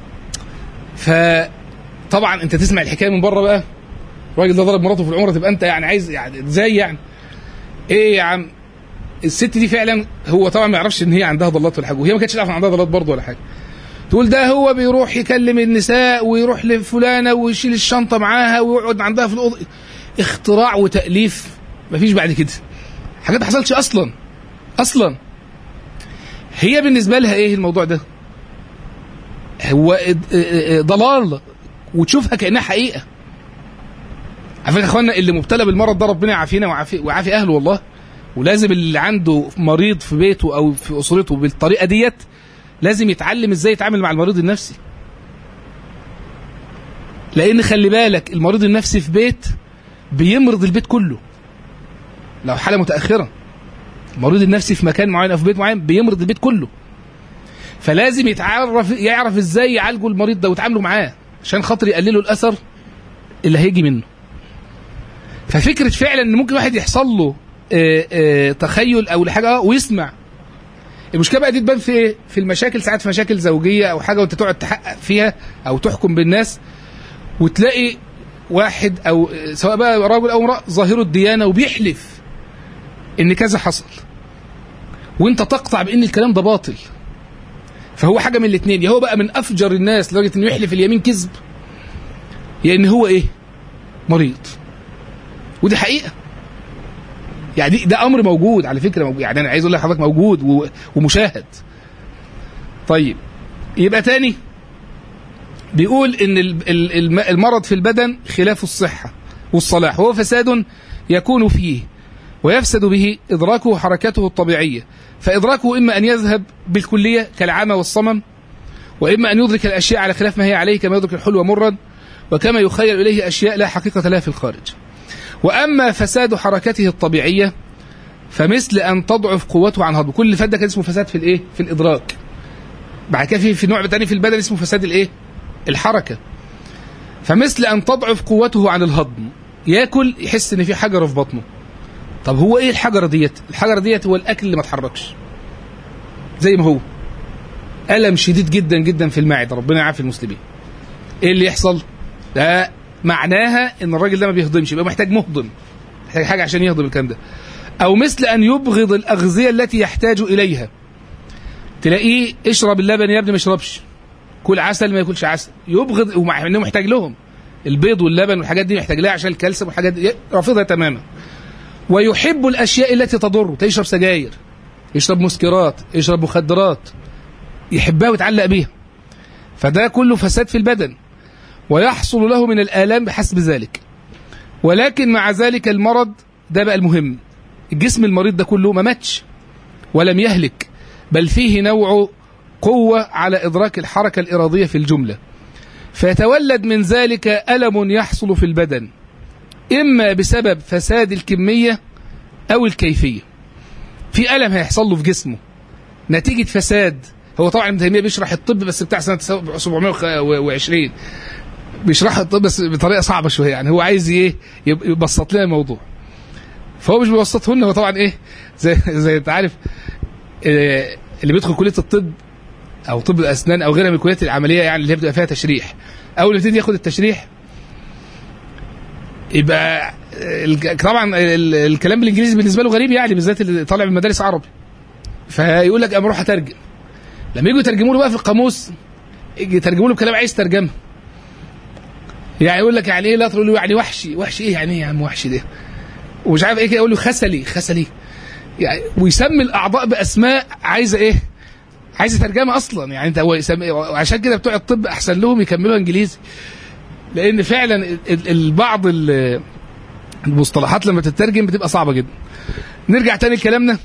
A: فطبعا انت تسمع الحكايه من بره بقى الراجل ده ضرب مراته في العمره تبقى انت يعني عايز يعني ازاي يعني ايه يا عم الست دي فعلا هو طبعا ما يعرفش ان هي عندها ضلات ولا حاجه وهي ما كانتش تعرف عندها ضلات برضه ولا حاجه تقول ده هو بيروح يكلم النساء ويروح لفلانه ويشيل الشنطه معاها ويقعد عندها في الاوضه اختراع وتاليف مفيش بعد كده حاجات ما حصلش اصلا اصلا هي بالنسبه لها ايه الموضوع ده هو ضلال وتشوفها كانها حقيقه على فكره يا اخوانا اللي مبتلى بالمرض ده ربنا يعافينا ويعافي ويعافي اهله والله ولازم اللي عنده مريض في بيته او في اسرته بالطريقه ديت لازم يتعلم ازاي يتعامل مع المريض النفسي لان خلي بالك المريض النفسي في بيت بيمرض البيت كله لو حاله متاخره المريض النفسي في مكان معين او في بيت معين بيمرض البيت كله فلازم يتعرف يعرف ازاي يعالجوا المريض ده ويتعاملوا معاه عشان خاطر يقللوا الاثر اللي هيجي منه ففكره فعلا ان ممكن واحد يحصل له آه، آه، تخيل او حاجه ويسمع المشكله بقى دي تبان في ايه؟ في المشاكل ساعات في مشاكل زوجيه او حاجه وانت تقعد تحقق فيها او تحكم بالناس وتلاقي واحد او سواء بقى راجل او امراه ظاهره الديانه وبيحلف ان كذا حصل وانت تقطع بان الكلام ده باطل فهو حاجه من الاثنين يا هو بقى من افجر الناس لدرجه انه يحلف اليمين كذب يا ان هو ايه مريض ودي حقيقه يعني دي- ده امر موجود على فكره موجود يعني انا عايز اقول لحضرتك موجود و- ومشاهد طيب يبقى تاني بيقول ان ال- ال- الم- المرض في البدن خلاف الصحه والصلاح وهو فساد يكون فيه ويفسد به ادراكه وحركته الطبيعيه فادراكه اما ان يذهب بالكليه كالعمى والصمم واما ان يدرك الاشياء على خلاف ما هي عليه كما يدرك الحلو مرا وكما يخيل اليه اشياء لا حقيقه لها في الخارج واما فساد حركته الطبيعيه فمثل ان تضعف قوته عن هضم كل اللي فات ده كان اسمه فساد في الايه في الادراك بعد كده في في نوع تاني في البدن اسمه فساد الايه الحركه فمثل ان تضعف قوته عن الهضم ياكل يحس ان في حجره في بطنه طب هو ايه الحجره ديت الحجره ديت هو الاكل اللي ما اتحركش زي ما هو الم شديد جدا جدا في المعده ربنا يعافي المسلمين ايه اللي يحصل ده معناها ان الراجل ده ما بيهضمش يبقى محتاج مهضم محتاج حاجه عشان يهضم الكلام ده او مثل ان يبغض الاغذيه التي يحتاج اليها تلاقيه اشرب اللبن يا ابني ما يشربش كل عسل ما ياكلش عسل يبغض ومع انه محتاج لهم البيض واللبن والحاجات دي محتاج لها عشان الكالسيوم والحاجات دي رافضها تماما ويحب الاشياء التي تضره يشرب سجاير يشرب مسكرات يشرب مخدرات يحبها ويتعلق بيها فده كله فساد في البدن ويحصل له من الآلام بحسب ذلك ولكن مع ذلك المرض ده بقى المهم الجسم المريض ده كله ما ماتش ولم يهلك بل فيه نوع قوة على إدراك الحركة الإرادية في الجملة فيتولد من ذلك ألم يحصل في البدن إما بسبب فساد الكمية أو الكيفية في ألم هيحصل له في جسمه نتيجة فساد هو طبعا ابن تيمية بيشرح الطب بس بتاع سنة 720 بيشرح الطب بس بطريقة صعبة شوية يعني هو عايز ايه يب- يبسط لنا الموضوع فهو مش بيبسطه لنا هو طبعا ايه زي زي انت عارف آه، اللي بيدخل كلية الطب او طب الاسنان او غيرها من الكليات العمليه يعني اللي هي بتبقى فيها تشريح اول ما يبتدي ياخد التشريح يبقى الج- طبعا ال- الكلام بالانجليزي بالنسبه له غريب يعني بالذات اللي طالع من مدارس عربي فيقول لك اما اروح اترجم لما يجوا يترجموا له بقى في القاموس يجي يترجموا له بكلام عايز ترجمه يعني يقول لك يعني ايه لا تقول له يعني وحشي وحشي ايه يعني ايه يا عم وحشي ده ومش عارف ايه كده يقول له خسلي خسلي يعني ويسمي الاعضاء باسماء عايزه ايه عايز ترجمه اصلا يعني انت هو يسمي وعشان كده بتوع الطب احسن لهم يكملوا انجليزي لان فعلا ال- ال- البعض ال- المصطلحات لما تترجم بتبقى صعبه جدا نرجع تاني لكلامنا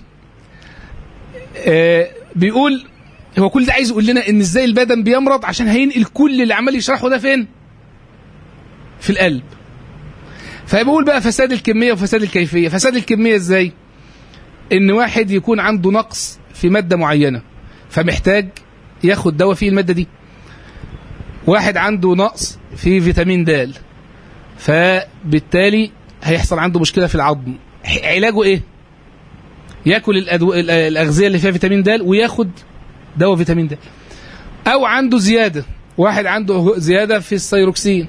A: آه بيقول هو كل ده عايز يقول لنا ان ازاي البدن بيمرض عشان هينقل كل اللي عمال يشرحه ده فين في القلب فبقول بقى فساد الكميه وفساد الكيفيه فساد الكميه ازاي ان واحد يكون عنده نقص في ماده معينه فمحتاج ياخد دواء فيه الماده دي واحد عنده نقص في فيتامين د فبالتالي هيحصل عنده مشكله في العظم ح- علاجه ايه ياكل الأدو... ال- الاغذيه اللي فيها فيتامين د وياخد دواء فيتامين د او عنده زياده واحد عنده زياده في السيروكسين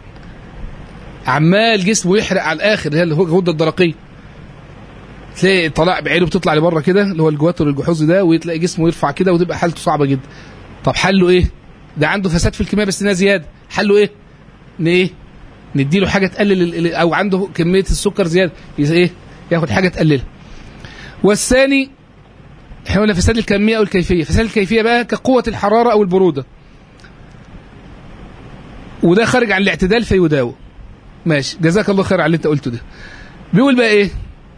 A: عمال جسمه يحرق على الاخر اللي هي الغده الدرقيه تلاقي طلع بعينه بتطلع لبره كده اللي هو الجواتر الجحوظي ده وتلاقي جسمه يرفع كده وتبقى حالته صعبه جدا طب حله ايه ده عنده فساد في الكميه بس انها زياده حله ايه ان ايه نديله حاجه تقلل ال- ال- او عنده كميه السكر زياده يز- ايه ياخد حاجه تقللها والثاني احنا قلنا فساد الكميه او الكيفيه فساد الكيفيه بقى كقوه الحراره او البروده وده خارج عن الاعتدال فيداوى ماشي جزاك الله خير على اللي انت قلته ده بيقول بقى ايه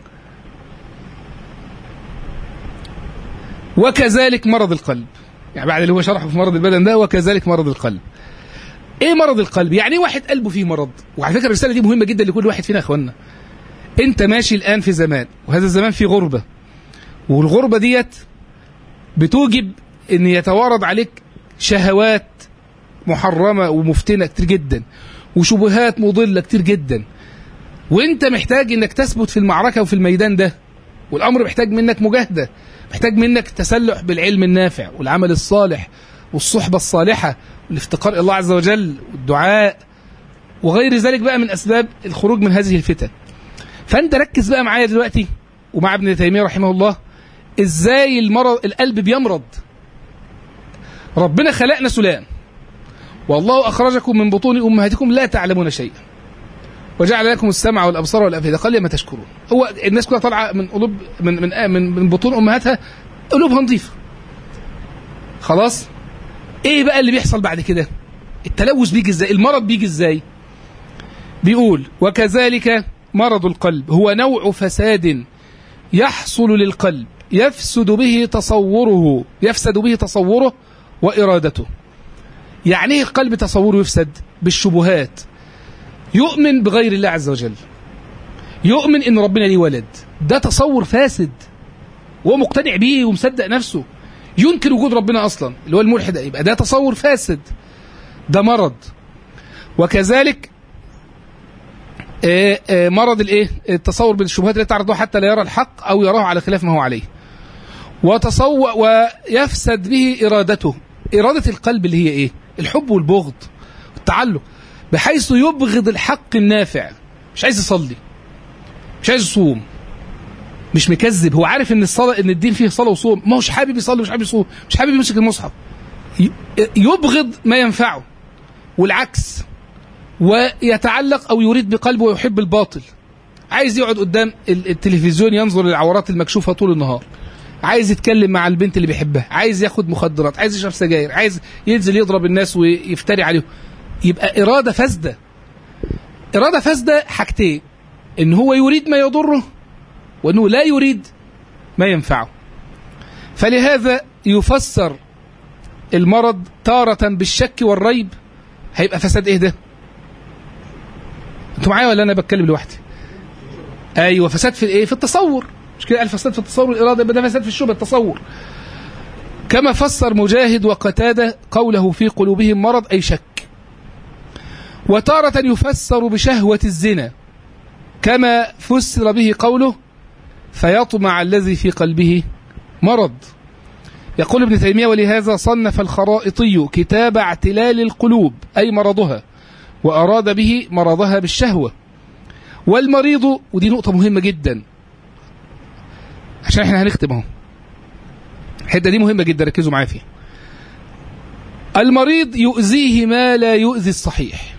A: وكذلك مرض القلب يعني بعد اللي هو شرحه في مرض البدن ده وكذلك مرض القلب ايه مرض القلب يعني ايه واحد قلبه فيه مرض وعلى فكره الرساله دي مهمه جدا لكل واحد فينا يا اخوانا انت ماشي الان في زمان وهذا الزمان فيه غربه والغربه ديت بتوجب ان يتوارد عليك شهوات محرمه ومفتنه كتير جدا وشبهات مضله كتير جدا وانت محتاج انك تثبت في المعركه وفي الميدان ده والامر محتاج منك مجاهده محتاج منك التسلح بالعلم النافع والعمل الصالح والصحبه الصالحه والافتقار الى الله عز وجل والدعاء وغير ذلك بقى من اسباب الخروج من هذه الفتن فانت ركز بقى معايا دلوقتي ومع ابن تيميه رحمه الله ازاي المرض القلب بيمرض ربنا خلقنا سلام والله اخرجكم من بطون امهاتكم لا تعلمون شيئا وجعل لكم السمع والابصار والافئده قليلا ما تشكرون هو الناس كلها طالعه من قلوب من من من, من بطون امهاتها قلوبها نظيفه خلاص ايه بقى اللي بيحصل بعد كده التلوث بيجي ازاي المرض بيجي ازاي بيقول وكذلك مرض القلب هو نوع فساد يحصل للقلب يفسد به تصوره يفسد به تصوره وإرادته يعني ايه القلب تصوره يفسد بالشبهات يؤمن بغير الله عز وجل يؤمن ان ربنا ليه ولد ده تصور فاسد وهو مقتنع بيه ومصدق نفسه ينكر وجود ربنا اصلا اللي هو الملحد يبقى ده تصور فاسد ده مرض وكذلك آه، آه، مرض الايه التصور بالشبهات التي تعرضه حتى لا يرى الحق او يراه على خلاف ما هو عليه وتصور ويفسد به ارادته اراده القلب اللي هي ايه الحب والبغض والتعلق بحيث يبغض الحق النافع مش عايز يصلي مش عايز يصوم مش مكذب هو عارف ان الصلاه ان الدين فيه صلاه وصوم ما هوش حابب يصلي مش حابب يصوم مش حابب يمسك المصحف ي- يبغض ما ينفعه والعكس ويتعلق او يريد بقلبه ويحب الباطل عايز يقعد قدام ال- التلفزيون ينظر للعورات المكشوفه طول النهار عايز يتكلم مع البنت اللي بيحبها عايز ياخد مخدرات عايز يشرب سجاير عايز ينزل يضرب الناس ويفتري عليهم يبقى اراده فاسده اراده فاسده حاجتين ان هو يريد ما يضره وانه لا يريد ما ينفعه فلهذا يفسر المرض تارة بالشك والريب هيبقى فساد ايه ده؟ انتوا معايا ولا انا بتكلم لوحدي؟ ايوه فساد في الايه؟ في التصور مش كده قال فساد في التصور الاراده يبقى ده فساد في الشبهه التصور كما فسر مجاهد وقتاده قوله في قلوبهم مرض اي شك وتارة يفسر بشهوة الزنا كما فسر به قوله فيطمع الذي في قلبه مرض يقول ابن تيمية ولهذا صنف الخرائطي كتاب اعتلال القلوب أي مرضها وأراد به مرضها بالشهوة والمريض ودي نقطة مهمة جدا عشان احنا هنختم اهو الحتة دي مهمة جدا ركزوا معايا فيها المريض يؤذيه ما لا يؤذي الصحيح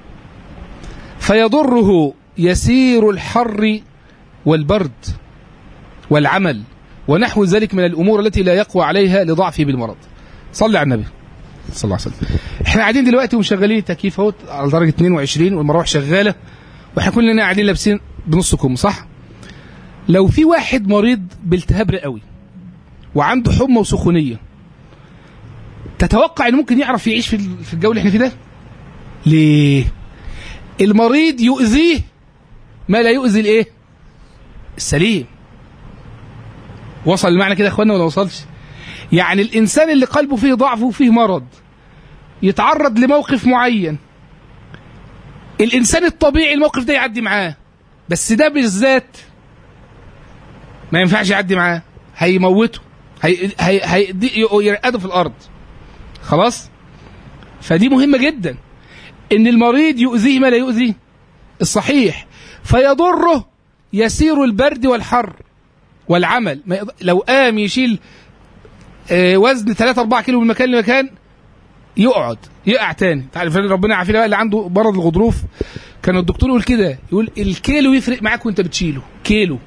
A: فيضره يسير الحر والبرد والعمل ونحو ذلك من الامور التي لا يقوى عليها لضعفه بالمرض. صلي على النبي صلى الله عليه وسلم. احنا قاعدين دلوقتي ومشغلين التكييف اهو على درجه 22 والمراوح شغاله واحنا كلنا قاعدين لابسين بنص كم صح؟ لو في واحد مريض بالتهاب رئوي وعنده حمى وسخونيه تتوقع انه ممكن يعرف يعيش في في الجو اللي احنا فيه ده؟ ليه؟ المريض يؤذيه ما لا يؤذي الايه؟ السليم. وصل المعنى كده يا اخوانا ولا وصلش؟ يعني الانسان اللي قلبه فيه ضعف وفيه مرض يتعرض لموقف معين الانسان الطبيعي الموقف ده يعدي معاه بس ده بالذات ما ينفعش يعدي معاه هيموته هي هي هي يرقده في الارض خلاص فدي مهمه جدا ان المريض يؤذيه ما لا يؤذي الصحيح فيضره يسير البرد والحر والعمل ما يض- لو قام يشيل آه، وزن 3 4 كيلو من مكان لمكان يقعد يقع تاني تعرف ربنا يعافينا بقى اللي عنده مرض الغضروف كان الدكتور يقول كده يقول الكيلو يفرق معاك وانت بتشيله كيلو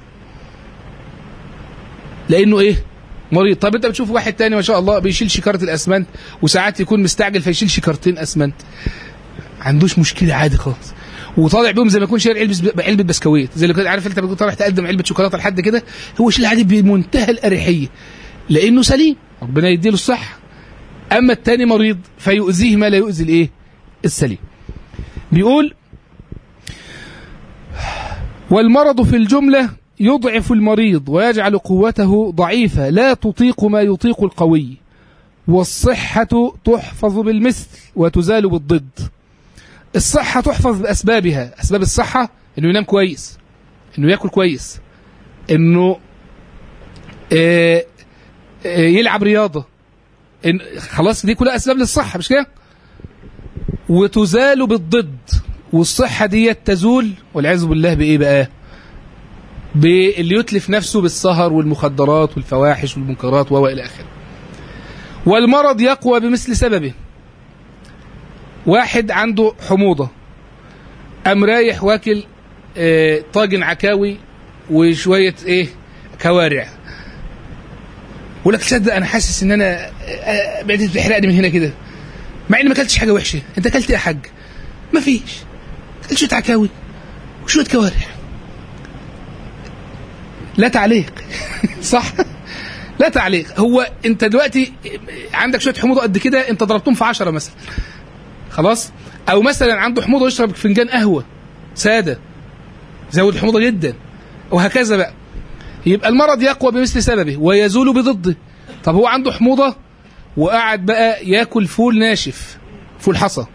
A: لانه ايه مريض طب انت بتشوف واحد تاني ما شاء الله بيشيل شكاره الاسمنت وساعات يكون مستعجل فيشيل شكارتين اسمنت عندوش مشكله عادي خالص وطالع بيهم زي ما يكون شايل علبه علبه بسكويت زي اللي كنت عارف انت بتكون طالع تقدم علبه شوكولاته لحد كده هو شيل عادي بمنتهى الاريحيه لانه سليم ربنا يديله الصحه اما التاني مريض فيؤذيه ما لا يؤذي الايه السليم بيقول والمرض في الجمله يضعف المريض ويجعل قوته ضعيفه لا تطيق ما يطيق القوي والصحة تحفظ بالمثل وتزال بالضد الصحة تحفظ بأسبابها أسباب الصحة إنه ينام كويس إنه يأكل كويس إنه آه، آه، يلعب رياضة إن خلاص دي كلها أسباب للصحة مش كده وتزال بالضد والصحة دي تزول والعياذ بالله بإيه بقى باللي يتلف نفسه بالسهر والمخدرات والفواحش والمنكرات وإلى آخره والمرض يقوى بمثل سببه واحد عنده حموضة قام رايح واكل آه، طاجن عكاوي وشوية ايه كوارع يقول لك تصدق انا حاسس ان انا آه، بعدت بتحرقني من هنا كده مع اني ما اكلتش حاجه وحشه انت اكلت ايه يا حاج ما فيش اكلت شويه عكاوي وشويه كوارع لا تعليق صح لا تعليق هو انت دلوقتي عندك شويه حموضه قد كده انت ضربتهم في عشرة مثلا خلاص او مثلا عنده حموضه يشرب فنجان قهوه ساده زود الحموضه جدا وهكذا بقى يبقى المرض يقوى بمثل سببه ويزول بضده طب هو عنده حموضه وقعد بقى ياكل فول ناشف فول حصى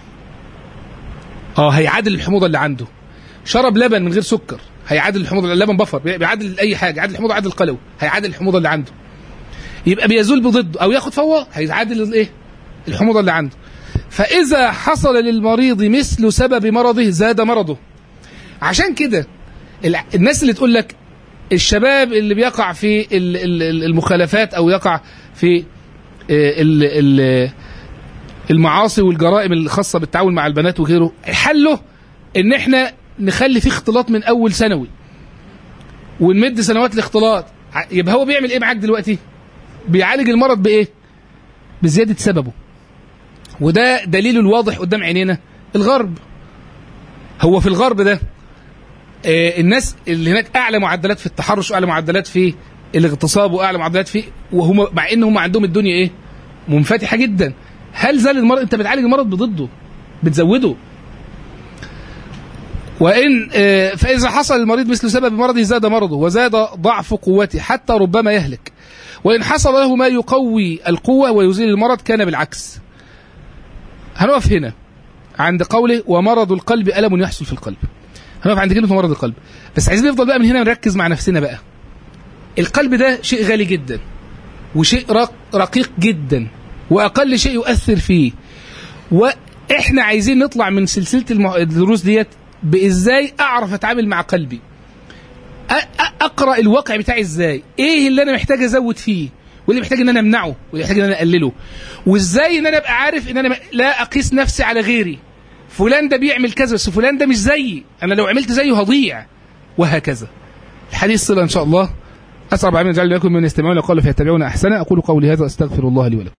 A: اه هيعادل الحموضه اللي عنده شرب لبن من غير سكر هيعادل الحموضه اللبن بفر بيعادل اي حاجه يعادل الحموضه يعادل القلوي هيعادل الحموضه اللي عنده يبقى بيزول بضده او ياخد فواه هيعادل الايه الحموضه اللي عنده فاذا حصل للمريض مثل سبب مرضه زاد مرضه عشان كده الع- الناس اللي تقول لك الشباب اللي بيقع في ال- ال- ال- المخالفات او يقع في آه، ال- ال- المعاصي والجرائم الخاصه بالتعامل مع البنات وغيره حله ان احنا نخلي فيه اختلاط من اول ثانوي ونمد سنوات الاختلاط ع- يبقى هو بيعمل ايه معاك دلوقتي بيعالج المرض بايه بزياده سببه وده دليل الواضح قدام عينينا الغرب هو في الغرب ده آه، الناس اللي هناك اعلى معدلات في التحرش واعلى معدلات في الاغتصاب واعلى معدلات في وهم مع ان هم عندهم الدنيا ايه منفتحه جدا هل زال المرض انت بتعالج المرض بضده بتزوده وإن آه، فإذا حصل المريض مثل سبب مرضه زاد مرضه وزاد ضعف قوته حتى ربما يهلك وإن حصل له ما يقوي القوة ويزيل المرض كان بالعكس هنقف هنا عند قوله ومرض القلب ألم يحصل في القلب هنقف عند كلمة مرض القلب بس عايزين نفضل بقى من هنا نركز مع نفسنا بقى القلب ده شيء غالي جدا وشيء رق رقيق جدا وأقل شيء يؤثر فيه واحنا عايزين نطلع من سلسله المع- الدروس ديت بازاي اعرف اتعامل مع قلبي أ- أ- اقرا الواقع بتاعي ازاي ايه اللي انا محتاج ازود فيه واللي محتاج ان انا امنعه واللي محتاج ان انا اقلله وازاي ان انا ابقى عارف ان انا م- لا اقيس نفسي على غيري فلان ده بيعمل كذا بس فلان ده مش زيي انا لو عملت زيه هضيع وهكذا الحديث صلة ان شاء الله اسال رب العالمين يجعل لكم من يستمعون القول فيتبعون احسنه اقول قولي هذا واستغفر الله لي ولكم